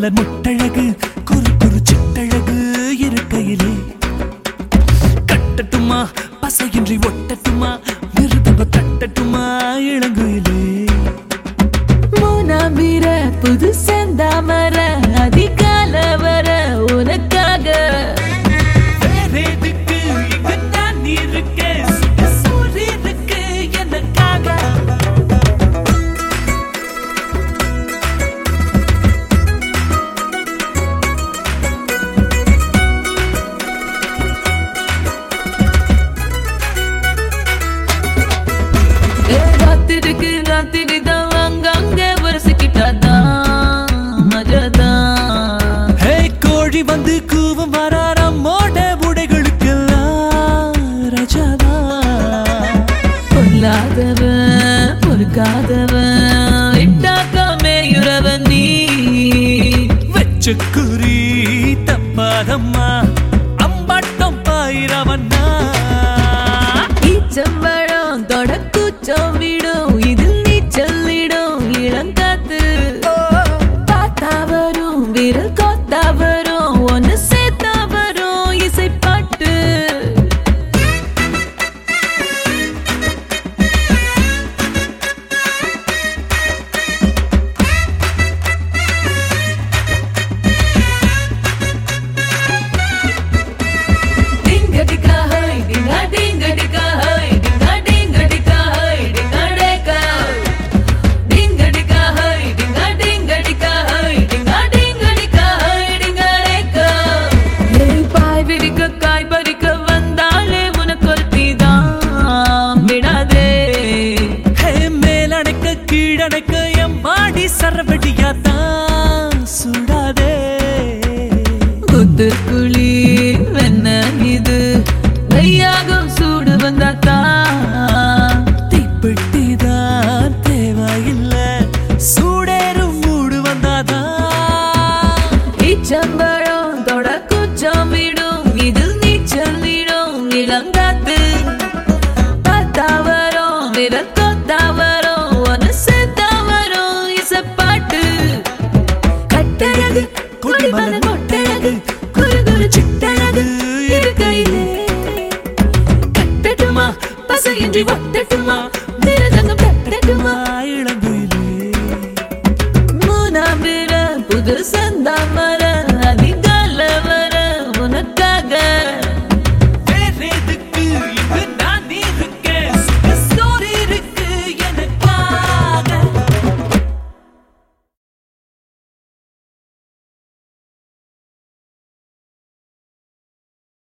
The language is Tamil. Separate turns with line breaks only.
மலர் முட்டழகு குறு குறு சிட்டழகு இருக்கையிலே கட்டட்டுமா பசையின்றி ஒட்டட்டுமா மிருதம்ப தட்டட்டுமா இளங்குயிலே
மூணாம் வீர புது செந்தாமர அதிகால வர உனக்காக
வேறேதுக்கு இங்கு நான் இருக்கேன் சுட சூரியனுக்கு எனக்காக
ஏ, ராத்திரிக்கு ராத்திரி தான் அங்கங்க உரசிக்கிட்டாதான் மஜாதான்
ஹே கோழி வந்து கூவும் வரா நம்மோட உடைகளுக்கெல்லாம் ரஜாதா
பொல்லாதவன் பொறுக்காதவன் விட்டாக்காமே யுறவன் நீ
வச்ச குறி தப்பாதம்மா அம்பாட்டம் பாயிரவண்ணா
ஈச்சம்பழம் தொடக்கூச்சம் விடும் இதில் நீ சொல்லிடும் இளங்காத்து பார்த்தா வரும் விரல் கோத்தா வரும் ஒன்னு சேர்த்தா வரும் இசைப்பாட்டு டிங்கடிக்கா ஹை டிங்கா டிங்கடிக்கா ஹை டிங்கா டிங்கடிக்கா ஹை டிங்கா டேக்கா டிங்கடிக்கா ஹை டிங்கா டிங்கடிக்கா ஹை டிங்கா டிங்கடிக்கா ஹை டிங்கா டேக்கா ஏய் பாய் விரிக்க காய் பறிக்க வந்தாலே உனக்கு ஒருத்திதான் விடாதே
ஹே மேலணைக்க கீழணைக்க எம்மாடி சரவடியாத்தான் சுடாதே
குத்து குழி வெண்ண இது கையாகும் சூடு வந்தாத்தான்
தீப்பெட்டிதான் தேவையில்ல சூடேறும் மூடு வந்தாதான்
இச்சம்பழம் தொடக்குச்சம் விடும் இதில் நீச்சல் விடும் இளங்காத்து பார்த்தா வரும் விரல் கொத்தா வரும் ஒன்னு சேர்த்தா வரும் இசப்பாட்டு கட்டழகு குடிமன கொட்டழகு குறு குறு சிட்டழகு இருக்கையிலே கட்டட்டுமா பசையின்றி ஒட்டட்டுமா